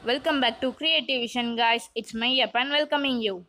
Welcome back to Creative Vision, guys. It's my Yapan welcoming you.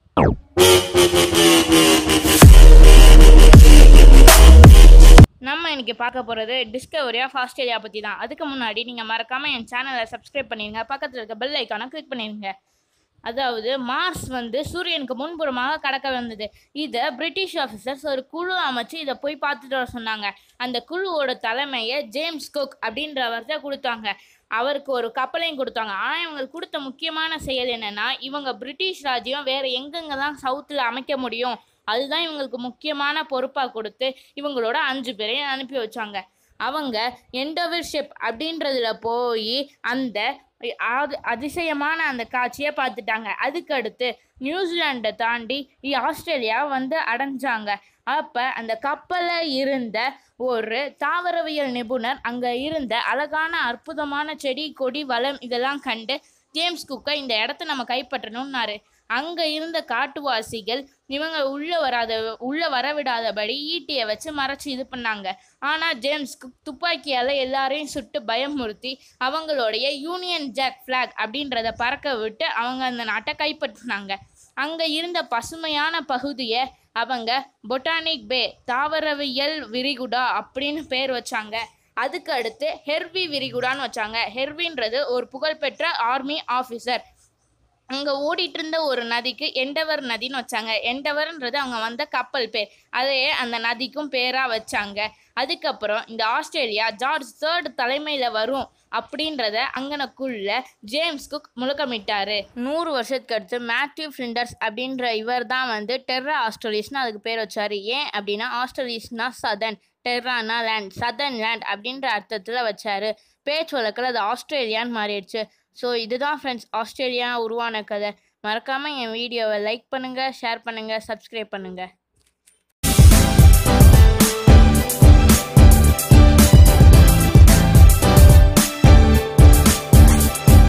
நம்ம இன்னைக்கு பார்க்க போகிறது டிஸ்கவரி ஆஃப் ஆஸ்திரேலியா பற்றி தான் அதுக்கு முன்னாடி நீங்கள் மறக்காமல் என் சேனலை சப்ஸ்கிரைப் பண்ணிடுங்க பக்கத்தில் இருக்க பெல் ஐக்கானை கிளிக் பண்ணிடுங்க அதாவது மார்ஸ் வந்து சூரியனுக்கு முன்புறமாக கடக்க வந்தது இதை பிரிட்டிஷ் ஆஃபீஸர்ஸ் ஒரு குழு அமைச்சு இதை போய் பார்த்துட்டு வர சொன்னாங்க அந்த குழுவோட தலைமையை ஜேம்ஸ் குக் அப்படின்றவர்கிட்ட கொடுத்தாங்க அவருக்கு ஒரு கப்பலையும் கொடுத்தாங்க ஆனால் இவங்களுக்கு கொடுத்த முக்கியமான செயல் என்னன்னா இவங்க பிரிட்டிஷ் ராஜ்யம் வேற எங்கெங்க தான் சவுத்தில் அமைக்க முடியும் அதுதான் இவங்களுக்கு முக்கியமான பொறுப்பாக கொடுத்து இவங்களோட அஞ்சு பேரையும் அனுப்பி வச்சாங்க அவங்க எண்டோவர்ஷிப் அப்படின்றதுல போய் அந்த அது- அதிசயமான அந்த காட்சியை பார்த்துட்டாங்க அதுக்கடுத்து நியூசிலாண்டை தாண்டி இ- ஆஸ்திரேலியா வந்து அடைஞ்சாங்க அப்போ அந்த கப்பலில் இருந்த ஒரு தாவரவியல் நிபுணர் அங்கே இருந்த அழகான அற்புதமான செடி கொடி வளம் இதெல்லாம் கண்டு ஜேம்ஸ் குக்கை இந்த இடத்த நம்ம கைப்பற்றணும்னாரு அங்கே இருந்த காட்டுவாசிகள் இவங்க உள்ளே வராத உள்ளே வரவிடாதபடி ஈட்டியை வச்சு மறைச்சு இது பண்ணாங்க ஆனால் ஜேம்ஸ் குக் துப்பாக்கியால் எல்லாரையும் சுட்டு பயமுறுத்தி அவங்களுடைய யூனியன் ஜாக் ஃப்ளாக் அப்படின்றத பறக்க விட்டு அவங்க அந்த நாட்டை கைப்பற்றினாங்க அங்கே இருந்த பசுமையான பகுதியை அவங்க பொட்டானிக் பே தாவரவியல் விரிகுடா அப்படின்னு பேர் வச்சாங்க அதுக்கு அடுத்து ஹெர்வி விரிகுடான்னு வச்சாங்க ஹெர்வின்றது ஒரு புகழ்பெற்ற ஆர்மி ஆஃபீஸர் அங்கே ஓடிட்டு இருந்த ஒரு நதிக்கு எண்டவர் நதின்னு வச்சாங்க எண்டவர்ன்றது அவங்க வந்த கப்பல் பேர் அதையே அந்த நதிக்கும் பேராக வச்சாங்க அதுக்கப்புறம் இந்த ஆஸ்திரேலியா ஜார்ஜ் தேர்ட் தலைமையில் வரும் அப்படின்றத அங்கனக்குள்ள ஜேம்ஸ் குக் முழக்கமிட்டாரு நூறு வருஷத்துக்கு அடுத்து மேத்யூ ஃபிளிண்டர்ஸ் அப்படின்ற இவர் தான் வந்து டெர்ரா ஆஸ்திரேலியஸ்னு அதுக்கு பேர் வச்சாரு ஏன் அப்படின்னா ஆஸ்திரேலியஸ்னா southern terra land southern land அப்படின்ற அர்த்தத்தில் வச்சாரு பேச்சு வழக்கில் அது ஆஸ்திரேலியான்னு மாறிடுச்சு ஸோ இதுதான் ஃப்ரெண்ட்ஸ் ஆஸ்திரேலியா உருவான கதை மறக்காமல் என் வீடியோவை லைக் பண்ணுங்கள் ஷேர் பண்ணுங்கள் சப்ஸ்கிரைப் பண்ணுங்கள்